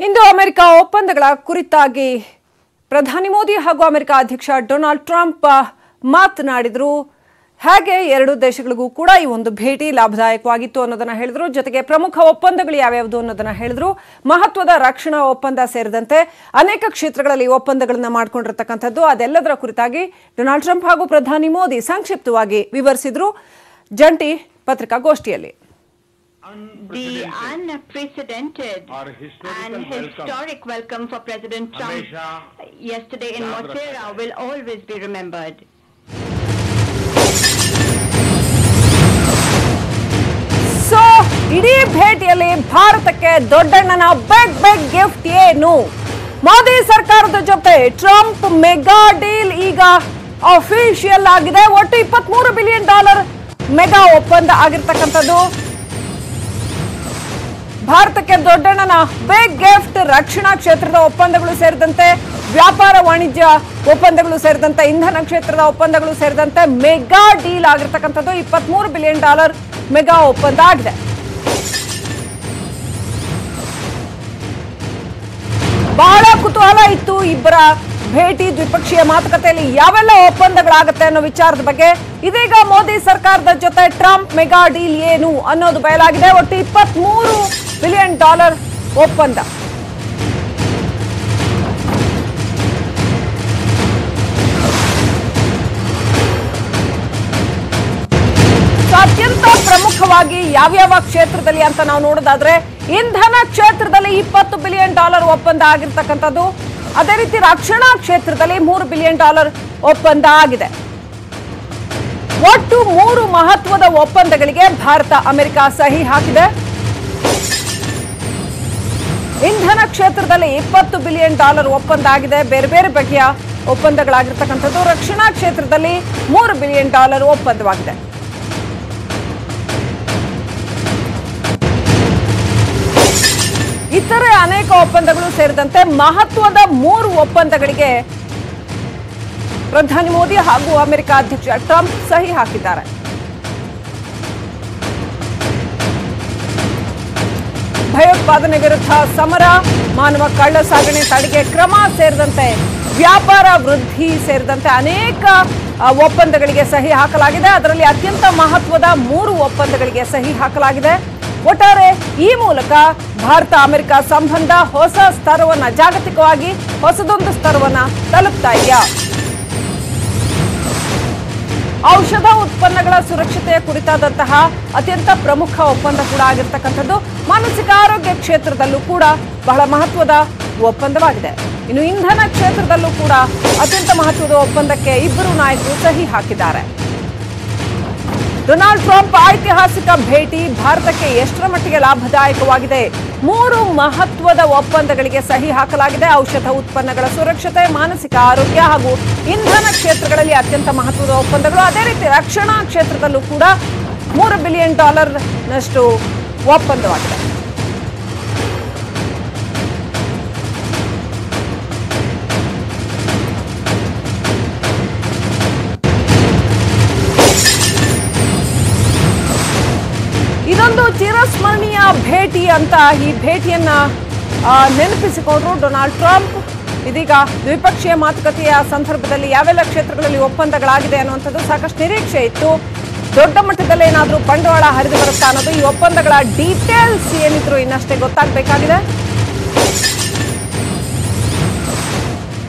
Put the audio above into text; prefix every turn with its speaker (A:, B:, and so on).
A: ಇಂದು America ಒಪ್ಪಂದಗಳ ಕುರಿತಾಗಿ ಪ್ರಧಾನಿ ಮೋದಿ ಹಾಗೂ ಅಮೆರಿಕ ಅಧ್ಯಕ್ಷ ಡೊನಾಲ್ಡ್ ಟ್ರಂಪ್ ಮಾತನಾಡಿದರು ಹಾಗೆ ಎರಡು ದೇಶಗಳಿಗೂ ಕೂಡ ಈ ಒಂದು ಭೇಟಿ ಲಾಭದಾಯಕವಾಗಿತ್ತು ಅನ್ನೋದನ್ನ ಹೇಳಿದ್ರು ಜೊತೆಗೆ ಪ್ರಮುಖ ಒಪ್ಪಂದಗಳು ಯಾವ್ಯಾವುದು ಅನ್ನೋದನ್ನ ಹೇಳಿದ್ರು ಮಹತ್ವದ ರಕ್ಷಣಾ ಒಪ್ಪಂದ ಸೇರಿದಂತೆ ಅನೇಕ ಕ್ಷೇತ್ರಗಳಲ್ಲಿ ಒಪ್ಪಂದಗಳನ್ನ ಮಾಡ್ಕೊಂಡಿರ್ತಕ್ಕಂಥದ್ದು ಅದೆಲ್ಲದರ ಕುರಿತಾಗಿ ಡೊನಾಲ್ಡ್ ಟ್ರಂಪ್ ಹಾಗೂ ಪ್ರಧಾನಿ ಮೋದಿ ಸಂಕ್ಷಿಪ್ತವಾಗಿ ವಿವರಿಸಿದ್ರು ಜಂಟಿ ಪತ್ರಿಕಾಗೋಷ್ಠಿಯಲ್ಲಿ
B: The unprecedented
C: Our historical
B: and
C: welcome.
B: historic welcome for President Trump
C: हमेशा
B: yesterday in
C: याद
B: Motera
C: रखा
B: will always be remembered.
A: So ಇಡೀ ಭೇಟಿಯಲ್ಲಿ ಭಾರತಕ್ಕೆ ದೊಡ್ಡಣ್ಣನ ಬೆಗ್ ಬೆಗ್ ಗಿಫ್ಟ್ ಏನು ಮೋದಿ ಸರ್ಕಾರದ ಜೊತೆ ಟ್ರಂಪ್ ಮೆಗಾ ಡೀಲ್ ಈಗ ಅಫಿಷಿಯಲ್ ಆಗಿದೆ ಒಟ್ಟು ಇಪ್ಪತ್ಮೂರು ಬಿಲಿಯನ್ ಡಾಲರ್ ಮೆಗಾ ಒಪ್ಪಂದ ಆಗಿರ್ತಕ್ಕಂಥದ್ದು ಭಾರತಕ್ಕೆ ದೊಡ್ಡಣ್ಣನ ಬಿಗ್ ಗಿಫ್ಟ್ ರಕ್ಷಣಾ ಕ್ಷೇತ್ರದ ಒಪ್ಪಂದಗಳು ಸೇರಿದಂತೆ ವ್ಯಾಪಾರ ವಾಣಿಜ್ಯ ಒಪ್ಪಂದಗಳು ಸೇರಿದಂತೆ ಇಂಧನ ಕ್ಷೇತ್ರದ ಒಪ್ಪಂದಗಳು ಸೇರಿದಂತೆ ಮೆಗಾ ಡೀಲ್ ಆಗಿರ್ತಕ್ಕಂಥದ್ದು ಇಪ್ಪತ್ಮೂರು ಬಿಲಿಯನ್ ಡಾಲರ್ ಮೆಗಾ ಒಪ್ಪಂದ ಆಗಿದೆ ಬಹಳ ಕುತೂಹಲ ಇತ್ತು ಇಬ್ಬರ ಭೇಟಿ ದ್ವಿಪಕ್ಷೀಯ ಮಾತುಕತೆಯಲ್ಲಿ ಯಾವೆಲ್ಲ ಒಪ್ಪಂದಗಳಾಗುತ್ತೆ ಅನ್ನೋ ವಿಚಾರದ ಬಗ್ಗೆ ಇದೀಗ ಮೋದಿ ಸರ್ಕಾರದ ಜೊತೆ ಟ್ರಂಪ್ ಮೆಗಾ ಡೀಲ್ ಏನು ಅನ್ನೋದು ಬಯಲಾಗಿದೆ ಒಟ್ಟು ಇಪ್ಪತ್ಮೂರು ಬಿಲಿಯನ್ ಡಾಲರ್ ಒಪ್ಪಂದ ಸೊ ಅತ್ಯಂತ ಪ್ರಮುಖವಾಗಿ ಯಾವ್ಯಾವ ಕ್ಷೇತ್ರದಲ್ಲಿ ಅಂತ ನಾವು ನೋಡೋದಾದ್ರೆ ಇಂಧನ ಕ್ಷೇತ್ರದಲ್ಲಿ ಇಪ್ಪತ್ತು ಬಿಲಿಯನ್ ಡಾಲರ್ ಒಪ್ಪಂದ ಆಗಿರ್ತಕ್ಕಂಥದ್ದು ಅದೇ ರೀತಿ ರಕ್ಷಣಾ ಕ್ಷೇತ್ರದಲ್ಲಿ ಮೂರು ಬಿಲಿಯನ್ ಡಾಲರ್ ಒಪ್ಪಂದ ಆಗಿದೆ ಒಟ್ಟು ಮೂರು ಮಹತ್ವದ ಒಪ್ಪಂದಗಳಿಗೆ ಭಾರತ ಅಮೆರಿಕ ಸಹಿ ಹಾಕಿದೆ ಇಂಧನ ಕ್ಷೇತ್ರದಲ್ಲಿ ಇಪ್ಪತ್ತು ಬಿಲಿಯನ್ ಡಾಲರ್ ಒಪ್ಪಂದ ಆಗಿದೆ ಬೇರೆ ಬೇರೆ ಬಗೆಯ ಒಪ್ಪಂದಗಳಾಗಿರ್ತಕ್ಕಂಥದ್ದು ರಕ್ಷಣಾ ಕ್ಷೇತ್ರದಲ್ಲಿ ಮೂರು ಬಿಲಿಯನ್ ಡಾಲರ್ ಒಪ್ಪಂದವಾಗಿದೆ ಇತರೆ ಅನೇಕ ಒಪ್ಪಂದಗಳು ಸೇರಿದಂತೆ ಮಹತ್ವದ ಮೂರು ಒಪ್ಪಂದಗಳಿಗೆ ಪ್ರಧಾನಿ ಮೋದಿ ಹಾಗೂ ಅಮೆರಿಕ ಅಧ್ಯಕ್ಷ ಟ್ರಂಪ್ ಸಹಿ ಹಾಕಿದ್ದಾರೆ ಭಯೋತ್ಪಾದನೆ ವಿರುದ್ಧ ಸಮರ ಮಾನವ ಕಳ್ಳ ಸಾಗಣೆ ತಡೆಗೆ ಕ್ರಮ ಸೇರಿದಂತೆ ವ್ಯಾಪಾರ ವೃದ್ಧಿ ಸೇರಿದಂತೆ ಅನೇಕ ಆ, ಒಪ್ಪಂದಗಳಿಗೆ ಸಹಿ ಹಾಕಲಾಗಿದೆ ಅದರಲ್ಲಿ ಅತ್ಯಂತ ಮಹತ್ವದ ಮೂರು ಒಪ್ಪಂದಗಳಿಗೆ ಸಹಿ ಹಾಕಲಾಗಿದೆ ಒಟ್ಟಾರೆ ಈ ಮೂಲಕ ಭಾರತ ಅಮೆರಿಕ ಸಂಬಂಧ ಹೊಸ ಸ್ತರವನ್ನ ಜಾಗತಿಕವಾಗಿ ಹೊಸದೊಂದು ಸ್ತರವನ್ನ ತಲುಪ್ತಾ ಇದೆಯಾ ಔಷಧ ಉತ್ಪನ್ನಗಳ ಸುರಕ್ಷತೆಯ ಕುರಿತಾದಂತಹ ಅತ್ಯಂತ ಪ್ರಮುಖ ಒಪ್ಪಂದ ಕೂಡ ಆಗಿರ್ತಕ್ಕಂಥದ್ದು ಮಾನಸಿಕ ಆರೋಗ್ಯ ಕ್ಷೇತ್ರದಲ್ಲೂ ಕೂಡ ಬಹಳ ಮಹತ್ವದ ಒಪ್ಪಂದವಾಗಿದೆ ಇನ್ನು ಇಂಧನ ಕ್ಷೇತ್ರದಲ್ಲೂ ಕೂಡ ಅತ್ಯಂತ ಮಹತ್ವದ ಒಪ್ಪಂದಕ್ಕೆ ಇಬ್ಬರು ನಾಯಕರು ಸಹಿ ಹಾಕಿದ್ದಾರೆ ಡೊನಾಲ್ಡ್ ಟ್ರಂಪ್ ಐತಿಹಾಸಿಕ ಭೇಟಿ ಭಾರತಕ್ಕೆ ಎಷ್ಟರ ಮಟ್ಟಿಗೆ ಲಾಭದಾಯಕವಾಗಿದೆ ಮೂರು ಮಹತ್ವದ ಒಪ್ಪಂದಗಳಿಗೆ ಸಹಿ ಹಾಕಲಾಗಿದೆ ಔಷಧ ಉತ್ಪನ್ನಗಳ ಸುರಕ್ಷತೆ ಮಾನಸಿಕ ಆರೋಗ್ಯ ಹಾಗೂ ಇಂಧನ ಕ್ಷೇತ್ರಗಳಲ್ಲಿ ಅತ್ಯಂತ ಮಹತ್ವದ ಒಪ್ಪಂದಗಳು ಅದೇ ರೀತಿ ರಕ್ಷಣಾ ಕ್ಷೇತ್ರದಲ್ಲೂ ಕೂಡ ಮೂರು ಬಿಲಿಯನ್ ಡಾಲರ್ನಷ್ಟು ಒಪ್ಪಂದವಾಗಿದೆ ಇದೊಂದು ಚಿರಸ್ಮರಣೀಯ ಭೇಟಿ ಅಂತ ಈ ಭೇಟಿಯನ್ನ ಆ, ನೆನಪಿಸಿಕೊಂಡ್ರು ಡೊನಾಲ್ಡ್ ಟ್ರಂಪ್ ಇದೀಗ ದ್ವಿಪಕ್ಷೀಯ ಮಾತುಕತೆಯ ಸಂದರ್ಭದಲ್ಲಿ ಯಾವೆಲ್ಲ ಕ್ಷೇತ್ರಗಳಲ್ಲಿ ಒಪ್ಪಂದಗಳಾಗಿದೆ ಅನ್ನುವಂಥದ್ದು ಸಾಕಷ್ಟು ನಿರೀಕ್ಷೆ ಇತ್ತು ದೊಡ್ಡ ಮಟ್ಟದಲ್ಲಿ ಏನಾದರೂ ಬಂಡವಾಳ ಹರಿದು ಬರುತ್ತಾ ಅನ್ನೋದು ಈ ಒಪ್ಪಂದಗಳ ಡೀಟೇಲ್ಸ್ ಏನಿದ್ರು ಇನ್ನಷ್ಟೇ ಗೊತ್ತಾಗಬೇಕಾಗಿದೆ